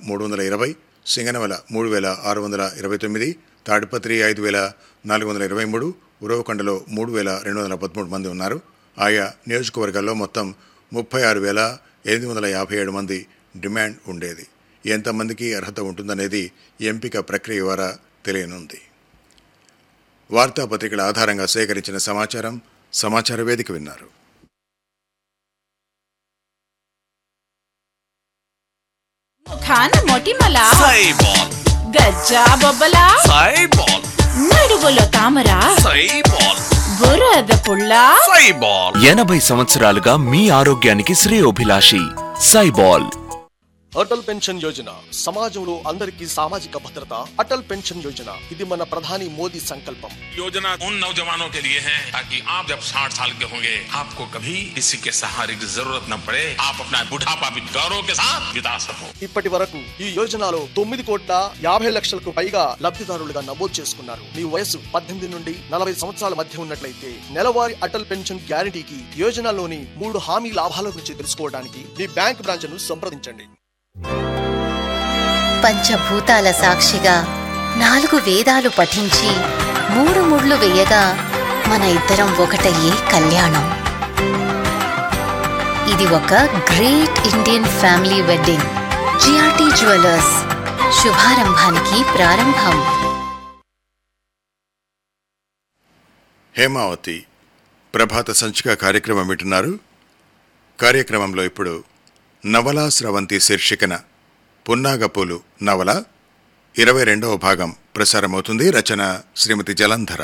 మూడు వందల ఇరవై సింగనమల మూడు వేల ఆరు వందల ఇరవై తొమ్మిది తాడిపత్రి ఐదు వేల నాలుగు వందల ఇరవై మూడు ఉరవకొండలో మూడు వేల రెండు వందల పదమూడు మంది ఉన్నారు ఆయా నియోజకవర్గాల్లో మొత్తం ముప్పై ఆరు వేల ఎనిమిది వందల యాభై ఏడు మంది డిమాండ్ ఉండేది ఎంతమందికి అర్హత ఉంటుందనేది ఎంపిక ప్రక్రియ ద్వారా తెలియనుంది వార్తాపత్రికల ఆధారంగా సేకరించిన సమాచారం సమాచార వేదిక విన్నారు ముఖాన మొటిమల సైబాల్ గజ్జా బొబ్బల సైబాల్ నడువులో తామర సైబాల్ బురద పుల్ల సైబాల్ ఎనభై సంవత్సరాలుగా మీ ఆరోగ్యానికి శ్రేయోభిలాషి సైబాల్ అటల్ పెన్షన్ యోజన సమాజంలో అందరికీ సామాజిక భద్రత అటల్ పెన్షన్ యోజన ఇది మన ప్రధాని మోదీ సంకల్పం योजना उन नौजवानों के लिए है ताकि आप जब 60 साल के होंगे आपको कभी किसी के सहारे की जरूरत न पड़े आप अपना बुढ़ापा भी गौरव के साथ बिता सको ఇప్పటి వరకు ఈ యోజనలో తొమ్మిది కోట్ల యాభై లక్షలకు పైగా లబ్ధిదారులుగా నమోదు చేసుకున్నారు మీ వయసు పద్దెనిమిది నుండి నలభై సంవత్సరాల మధ్య ఉన్నట్లయితే నెలవారీ అటల్ పెన్షన్ గ్యారంటీకి యోజనలోని మూడు హామీ లాభాల గురించి తెలుసుకోవడానికి మీ బ్యాంక్ బ్రాంచ్ ను సంప్రదించండి పంచభూతాల సాక్షిగా నాలుగు వేదాలు పఠించి మూడు ముళ్ళు వేయగా మన ఇద్దరం ఒకటయ్యే కళ్యాణం ఇది ఒక great Indian family wedding G R T jewellers శుభారంభానికి ప్రారంభం హేమావతి ప్రభాత సంచిక కార్యక్రమం వింటున్నారు కార్యక్రమంలో ఇప్పుడు నవలా స్రవంతి శీర్షికన పున్నాగపూలు నవల ఇరవై రెండవ భాగం ప్రసారమవుతుంది రచన శ్రీమతి జలంధర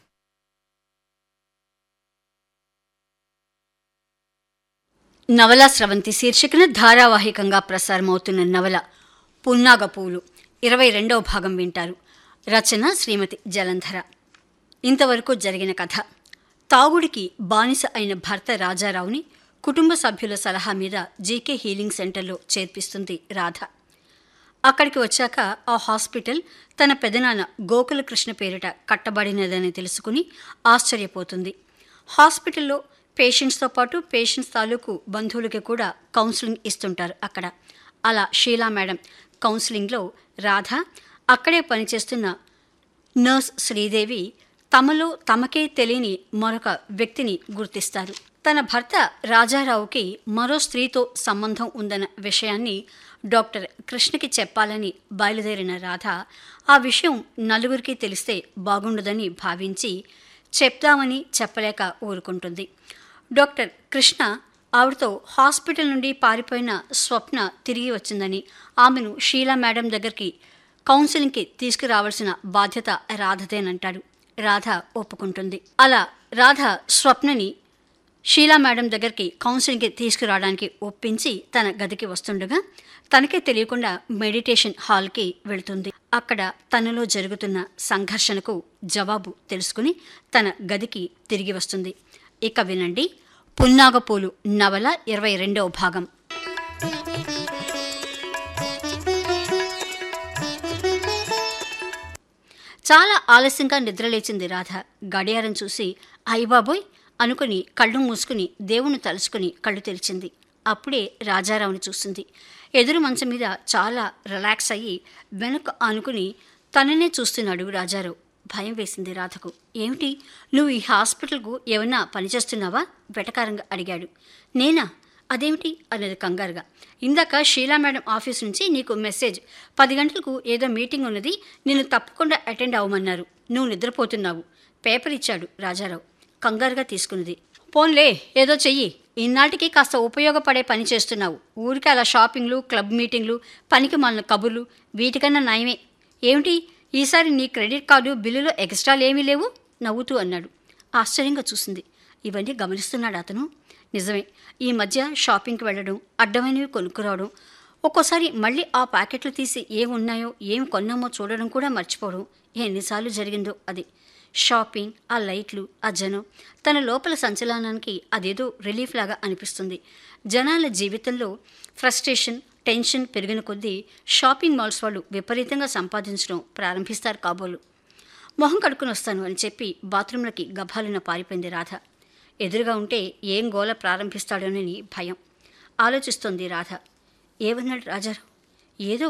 నవల స్రవంతి శీర్షికన ధారావాహికంగా ప్రసారమవుతున్న నవల పున్నాగపూలు ఇరవై రెండవ భాగం వింటారు రచన శ్రీమతి జలంధర ఇంతవరకు జరిగిన కథ తాగుడికి బానిస అయిన భర్త రాజారావుని కుటుంబ సభ్యుల సలహా మీద జీకే హీలింగ్ సెంటర్లో చేర్పిస్తుంది రాధ అక్కడికి వచ్చాక ఆ హాస్పిటల్ తన పెదనాన్న గోకులకృష్ణ పేరిట కట్టబడినదని తెలుసుకుని ఆశ్చర్యపోతుంది హాస్పిటల్లో పేషెంట్స్తో పాటు పేషెంట్స్ తాలూకు బంధువులకి కూడా కౌన్సిలింగ్ ఇస్తుంటారు అక్కడ అలా షీలా మేడం కౌన్సిలింగ్లో రాధ అక్కడే పనిచేస్తున్న నర్స్ శ్రీదేవి తమలో తమకే తెలియని మరొక వ్యక్తిని గుర్తిస్తారు తన భర్త రాజారావుకి మరో స్త్రీతో సంబంధం ఉందన్న విషయాన్ని డాక్టర్ కృష్ణకి చెప్పాలని బయలుదేరిన రాధ ఆ విషయం నలుగురికి తెలిస్తే బాగుండదని భావించి చెప్దామని చెప్పలేక ఊరుకుంటుంది డాక్టర్ కృష్ణ ఆవిడతో హాస్పిటల్ నుండి పారిపోయిన స్వప్న తిరిగి వచ్చిందని ఆమెను షీలా మేడం దగ్గరికి కౌన్సిలింగ్కి తీసుకురావాల్సిన బాధ్యత రాధదేనంటాడు రాధ ఒప్పుకుంటుంది అలా రాధ స్వప్నని షీలా మేడం దగ్గరికి కౌన్సిలింగ్కి తీసుకురావడానికి ఒప్పించి తన గదికి వస్తుండగా తనకే తెలియకుండా మెడిటేషన్ హాల్కి వెళుతుంది అక్కడ తనలో జరుగుతున్న సంఘర్షణకు జవాబు తెలుసుకుని తన గదికి తిరిగి వస్తుంది ఇక వినండి పున్నాగపూలు నవల ఇరవై రెండవ భాగం చాలా ఆలస్యంగా నిద్రలేచింది రాధ గడియారం చూసి అయ్యబాబోయ్ అనుకుని కళ్ళు మూసుకుని దేవుణ్ణి తలుచుకుని కళ్ళు తెరిచింది అప్పుడే రాజారావుని చూసింది ఎదురు మంచం మీద చాలా రిలాక్స్ అయ్యి వెనక ఆనుకుని తననే చూస్తున్నాడు రాజారావు భయం వేసింది రాధకు ఏమిటి నువ్వు ఈ హాస్పిటల్కు ఏమన్నా పనిచేస్తున్నావా వెటకారంగా అడిగాడు నేనా అదేమిటి అన్నది కంగారుగా ఇందాక షీలా మేడం ఆఫీస్ నుంచి నీకు మెసేజ్ పది గంటలకు ఏదో మీటింగ్ ఉన్నది నేను తప్పకుండా అటెండ్ అవ్వమన్నారు నువ్వు నిద్రపోతున్నావు పేపర్ ఇచ్చాడు రాజారావు కంగారుగా తీసుకున్నది పోన్లే ఏదో చెయ్యి ఇన్నాటికి కాస్త ఉపయోగపడే పని చేస్తున్నావు ఊరికి అలా షాపింగ్లు క్లబ్ మీటింగ్లు పనికి మాలిన కబుర్లు వీటికన్నా నయమే ఏమిటి ఈసారి నీ క్రెడిట్ కార్డు బిల్లులో ఎక్స్ట్రాలు ఏమీ లేవు నవ్వుతూ అన్నాడు ఆశ్చర్యంగా చూసింది ఇవన్నీ గమనిస్తున్నాడు అతను నిజమే ఈ మధ్య షాపింగ్కి వెళ్ళడం అడ్డమైనవి కొనుక్కురావడం ఒక్కోసారి మళ్ళీ ఆ ప్యాకెట్లు తీసి ఏం ఉన్నాయో ఏం కొన్నామో చూడడం కూడా మర్చిపోవడం ఎన్నిసార్లు జరిగిందో అది షాపింగ్ ఆ లైట్లు ఆ జనం తన లోపల సంచలనానికి అదేదో రిలీఫ్ లాగా అనిపిస్తుంది జనాల జీవితంలో ఫ్రస్ట్రేషన్ టెన్షన్ పెరిగిన కొద్దీ షాపింగ్ మాల్స్ వాళ్ళు విపరీతంగా సంపాదించడం ప్రారంభిస్తారు కాబోలు మొహం కడుక్కుని వస్తాను అని చెప్పి బాత్రూంలోకి గభాలున పారిపోయింది రాధ ఎదురుగా ఉంటే ఏం గోల ప్రారంభిస్తాడోనని భయం ఆలోచిస్తోంది రాధ ఏమన్నాడు రాజారావు ఏదో